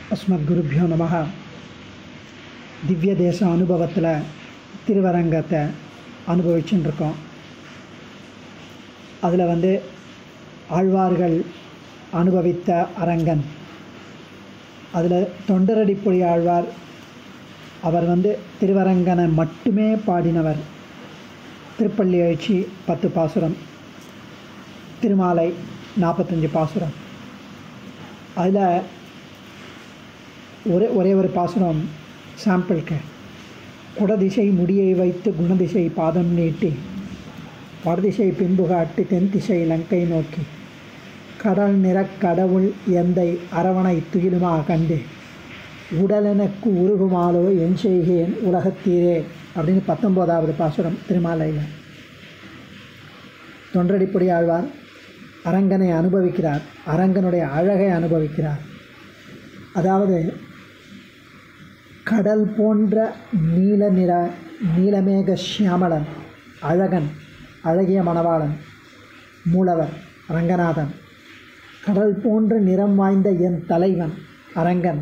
அஸ்மத்குருபியோ நமக திவ்ய தேச அனுபவத்தில் திருவரங்கத்தை அனுபவிச்சுட்டு இருக்கோம் அதில் வந்து ஆழ்வார்கள் அனுபவித்த அரங்கன் அதில் தொண்டரடிப்பொழி ஆழ்வார் அவர் வந்து திருவரங்கனை மட்டுமே பாடினவர் திருப்பள்ளி எழுச்சி பத்து பாசுரம் திருமாலை நாற்பத்தஞ்சு பாசுரம் அதில் ஒரே ஒரே ஒரு பாசுரம் சாம்பிளுக்கு குடதிசை முடியை வைத்து குணதிசை பாதம் நீட்டி வடதிசை பின்பு காட்டி தென் திசை லங்கை நோக்கி கடல் நிறக் கடவுள் எந்தை அரவணை துயிலுமாக கண்டு உடலெனக்கு உருகுமாலோ என் செய்கேன் உலகத்தீரே அப்படின்னு பத்தொம்போதாவது பாசுரம் திருமாலையில் தொன்றடிப்பொடி ஆழ்வார் அரங்கனை அனுபவிக்கிறார் அரங்கனுடைய அழகை அனுபவிக்கிறார் அதாவது கடல் போன்ற நீல நிற நீலமேக சியாமளன் அழகன் அழகிய மணவாளன் மூலவர் ரங்கநாதன் கடல் போன்ற நிறம் வாய்ந்த என் தலைவன் அரங்கன்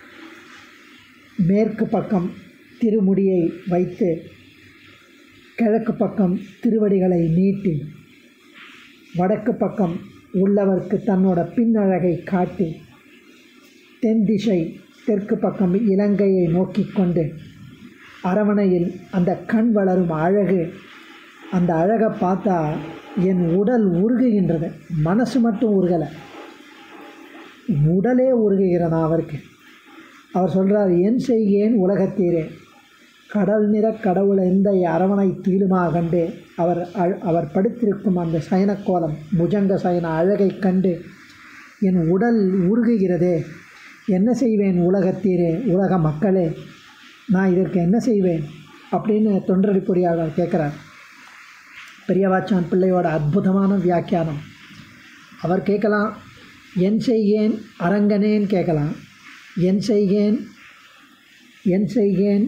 மேற்கு பக்கம் திருமுடியை வைத்து கிழக்கு பக்கம் திருவடிகளை நீட்டி வடக்கு பக்கம் உள்ளவர்க்கு தன்னோட பின்னழகை காட்டி தென் திசை தெற்கு பக்கம் இலங்கையை நோக்கி கொண்டு அரவணையில் அந்த கண் வளரும் அழகு அந்த அழகை பார்த்தா என் உடல் உருகுகின்றது மனசு மட்டும் உருகலை உடலே உருகுகிறதா அவருக்கு அவர் சொல்கிறார் என் செய்கேன் உலகத்தீரே கடல் நிற கடவுள் எந்த அரவணை தீலுமாக கண்டு அவர் அவர் படுத்திருக்கும் அந்த சயனக்கோலம் புஜங்க சயன அழகை கண்டு என் உடல் உருகுகிறதே என்ன செய்வேன் உலகத்தீரே உலக மக்களே நான் இதற்கு என்ன செய்வேன் அப்படின்னு தொண்டரடி பொறியாளர் கேட்குறார் பெரியவாச்சான் பிள்ளையோட அற்புதமான வியாக்கியானம் அவர் கேட்கலாம் என் செய்கேன் அரங்கனேன்னு கேட்கலாம் என் செய்கேன் என் செய்கேன்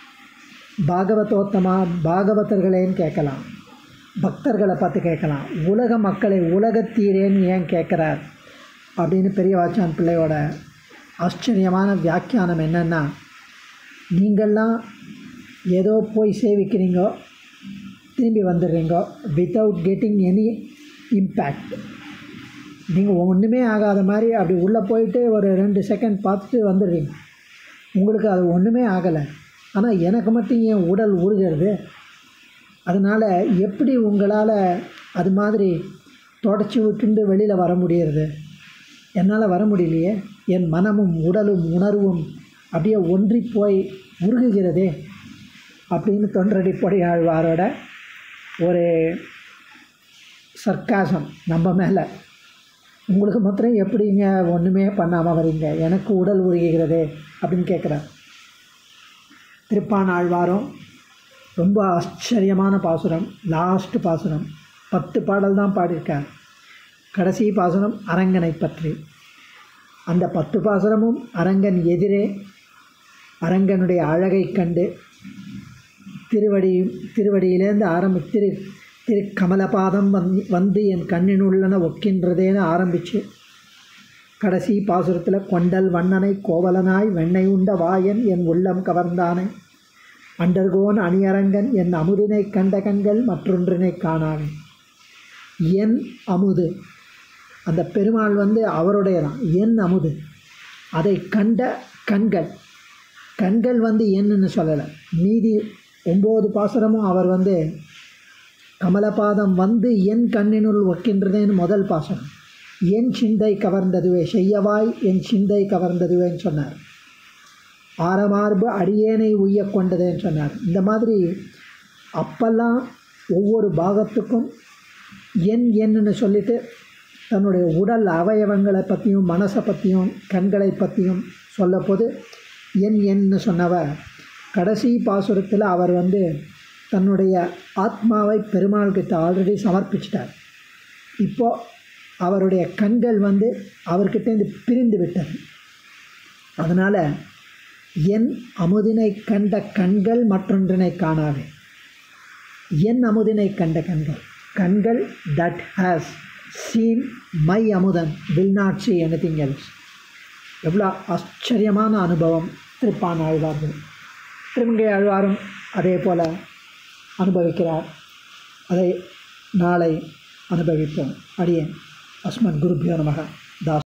பாகவதோத்தமா பாகவதர்களேன்னு கேட்கலாம் பக்தர்களை பார்த்து கேட்கலாம் உலக மக்களை உலகத்தீரேன்னு ஏன் கேட்குறார் அப்படின்னு பெரியவாச்சான் பிள்ளையோட ஆச்சரியமான வியாக்கியானம் என்னென்னா நீங்கள்லாம் ஏதோ போய் சேவிக்கிறீங்கோ திரும்பி வந்துடுறீங்கோ வித்தவுட் கெட்டிங் எனி இம்பேக்ட் நீங்கள் ஒன்றுமே ஆகாத மாதிரி அப்படி உள்ளே போயிட்டு ஒரு ரெண்டு செகண்ட் பார்த்துட்டு வந்துடுறீங்க உங்களுக்கு அது ஒன்றுமே ஆகலை ஆனால் எனக்கு மட்டும் என் உடல் உருகிறது அதனால் எப்படி உங்களால் அது மாதிரி தொடச்சி விட்டுண்டு வெளியில் வர முடியறது என்னால் வர முடியலையே என் மனமும் உடலும் உணர்வும் அப்படியே ஒன்றி போய் உருகுகிறதே அப்படின்னு தொண்டரடிப்பொடி ஆழ்வாரோட ஒரு சர்க்காசம் நம்ம மேலே உங்களுக்கு மாத்திரம் எப்படிங்க ஒன்றுமே பண்ணாமல் வரீங்க எனக்கு உடல் உருகுகிறதே அப்படின்னு கேட்குறார் திருப்பான் ஆழ்வாரம் ரொம்ப ஆச்சரியமான பாசுரம் லாஸ்ட் பாசுரம் பத்து பாடல் தான் பாடியிருக்கார் கடைசி பாசுரம் அரங்கனை பற்றி அந்த பத்து பாசுரமும் அரங்கன் எதிரே அரங்கனுடைய அழகை கண்டு திருவடி திருவடியிலேருந்து ஆரம்பி திரு திரு கமலபாதம் வந் வந்து என் கண்ணினுள்ளன ஒக்கின்றதேன்னு ஆரம்பித்து கடைசி பாசுரத்தில் கொண்டல் வண்ணனை கோவலனாய் வெண்ணெய் உண்ட வாயன் என் உள்ளம் கவர்ந்தானே அண்டர்கோன் அணியரங்கன் என் அமுதினை கண்ட கண்கள் மற்றொன்றினை காணானே என் அமுது அந்த பெருமாள் வந்து அவருடையதான் என் அமுது அதை கண்ட கண்கள் கண்கள் வந்து என்னன்னு சொல்லலை மீதி ஒம்பது பாசுரமும் அவர் வந்து கமலபாதம் வந்து என் கண்ணினுள் ஒக்கின்றதேன்னு முதல் பாசனம் என் சிந்தை கவர்ந்ததுவே செய்யவாய் என் சிந்தை கவர்ந்ததுவேன்னு சொன்னார் ஆரமார்பு அடியேனை உய்ய கொண்டதேன்னு சொன்னார் இந்த மாதிரி அப்பெல்லாம் ஒவ்வொரு பாகத்துக்கும் என் என்னன்னு சொல்லிட்டு தன்னுடைய உடல் அவயவங்களை பற்றியும் மனசை பற்றியும் கண்களை பற்றியும் சொல்லப்போது என் என்னு சொன்னவர் கடைசி பாசுரத்தில் அவர் வந்து தன்னுடைய ஆத்மாவை பெருமாள்கிட்ட ஆல்ரெடி சமர்ப்பிச்சிட்டார் இப்போது அவருடைய கண்கள் வந்து அவர்கிட்டேருந்து பிரிந்து விட்டது அதனால் என் அமுதினை கண்ட கண்கள் மற்றொன்றினை காணாவே என் அமுதினை கண்ட கண்கள் கண்கள் that has seen my Amudhan will not see anything else எவ்வளோ ஆச்சரியமான அனுபவம் திருப்பான் ஆழ்வார்கள் திருமங்கை ஆழ்வாரும் அதே போல் அனுபவிக்கிறார் அதை நாளை அனுபவிப்போம் அடியேன் அஸ்மத் குருபியோ நமக தாஸ்